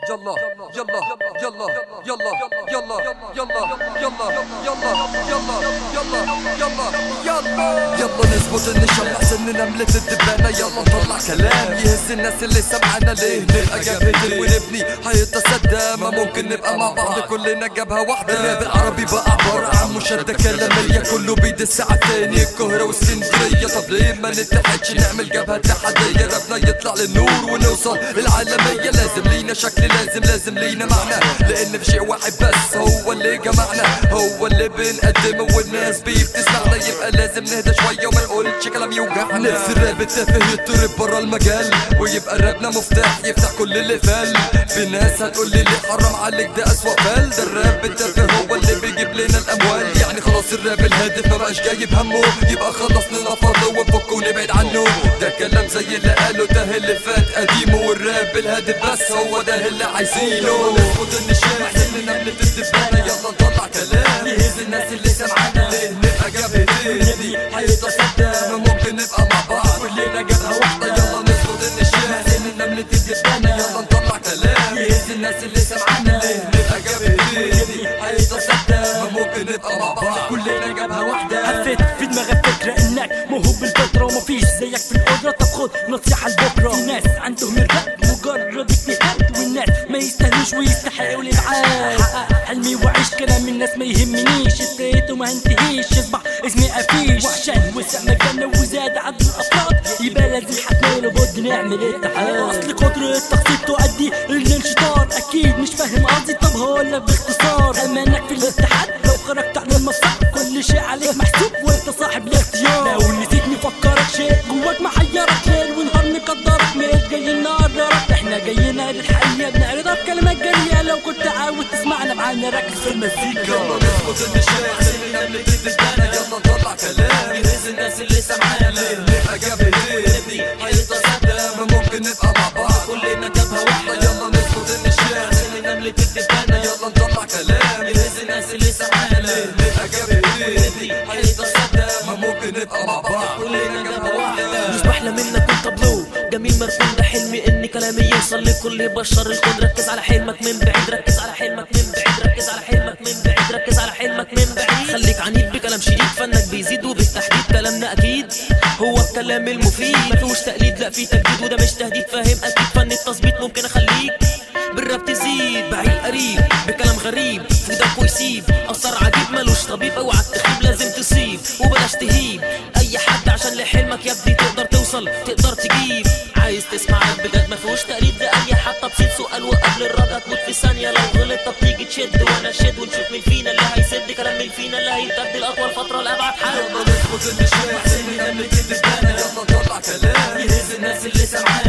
يلا يلا يلا يلا يلا يلا يلا يلا يلا يلا يلا يلا يلا نظبط النشام احسن نملة الدبانة يلا نطلع كلام يهز الناس اللي سمعنا ليه نبقى جبهتين ونبني حيطة سدة ما ممكن نبقى مع بعض كلنا جبهة واحدة الراب العربي بقى عبارة عن مشادة كلامية كله بيدس على التاني القاهرة واسكندرية طب ليه ما نتحدش نعمل جبهة اتحادية رابنا يطلع للنور ونوصل للعالمية لازم لينا شكل لازم لازم لينا معنى لان في شيء واحد بس هو اللي جمعنا هو اللي بنقدمه والناس بيه بتسمعنا يبقى لازم نهدى شوية وما نقولش كلام يوجعنا نفس الراب التافه يضرب برا المجال ويبقى رابنا مفتاح يفتح كل اللي فال في ناس هتقول لي ليه حرام عليك ده اسوأ فال ده الراب التافه هو اللي بيجيب لنا الاموال يعني خلاص الراب الهادف ما بقاش جايب همه يبقى خلص لنا فرضه ونفك ونبعد عنه ده كلام زي اللي قاله ده اللي فات قديمه والراب الهادف بس هو ده اللي عايزينه نظبط النشام احسن نملة الدبانة يلا نطلع كلام يهز الناس اللي سمعانا ليه نبقى جبهتين دي حيطة سدة ما ممكن نبقى مع بعض كلنا جبهة واحدة يلا نظبط النشام احسن نملة الدبانة يلا نطلع كلام يهز الناس اللي سمعانا ليه نبقى جبهتين دي حيطة سدة ما ممكن نبقى مع بعض كلنا جبهة واحدة حفيت في دماغك فكرة انك موهوب بالفطرة ومفيش زيك في القدرة طب خد نصيحة لبكرة في ناس عندهم الراب مجرد اجتهاد والناس ما يستاهلوش ويستحقوا الابعاد حقق حلمي وعيش كلام الناس ما يهمنيش ابتديت وما انتهيش يصبح اسمي افيش وعشان وسع مكاننا وزاد عدد الافراد يبقى لازم حتى لابد نعمل اتحاد اصل قدرة التخطيط تؤدي للانشطار اكيد مش فاهم قصدي طب هقولك باختصار امانك في الاتحاد لو خرجت عن المسار كل شيء عليك محسوب وانت صاحب الاختيار لو نسيت نفكرك شيء جواك محيرك ليل ونهار مقدرك مش جايين نقدرك احنا جايين للحقيقة بنعرضها بكلمات جريئة لو كنت عاوز تسمعنا معانا ركز في المزيكا يلا نظبط النشام احسن نملة الدبانة يلا نطلع كلام يهز الناس اللي سمعانا ليه نبقى جبهتين نبني حيطة سدة ما ممكن نبقى مع بعض كلنا جبهة واحدة يلا نظبط النشام احسن نملة الدبانة يلا نطلع كلام يهز الناس اللي سمعانا ليه نبقى جبهتين نبني حيطة سدة ما ممكن نبقى مع بعض كلنا جبهة واحدة مش بحلم انك كنت بلو جميل مرسوم ده حلمي ان كلامي يوصل لكل بشر الكون ركز على حلمك من بعيد ركز على حلمك من بعيد ركز على حلمك من بعيد ركز على حلمك من بعيد خليك عنيد بكلام شديد فنك بيزيد وبالتحديد كلامنا اكيد هو الكلام المفيد ما فيهوش تقليد لا فيه تجديد وده مش تهديد فاهم اكيد فن التظبيط ممكن اخليك بالراب تزيد بعيد قريب بكلام غريب فودك ويسيب اثر عجيب ملوش طبيب اوعى تخيب لازم تصيب وبلاش تهيب اي حد عشان لحلمك يا ابني تقدر توصل تقدر تجيب عايز تسمع راب بجد ما فيهوش تقليد لاي حد طب سيب سؤال وقبل الرد هتموت في ثانيه لو غلط طب تيجي تشد وانا اشد ونشوف مين فينا اللي هيسد كلام مين فينا اللي هيتجد الاطول فتره لابعد حد يلا نظبط النشام احسن نملة الدبانة يلا نطلع كلام يهز الناس اللي سمعانا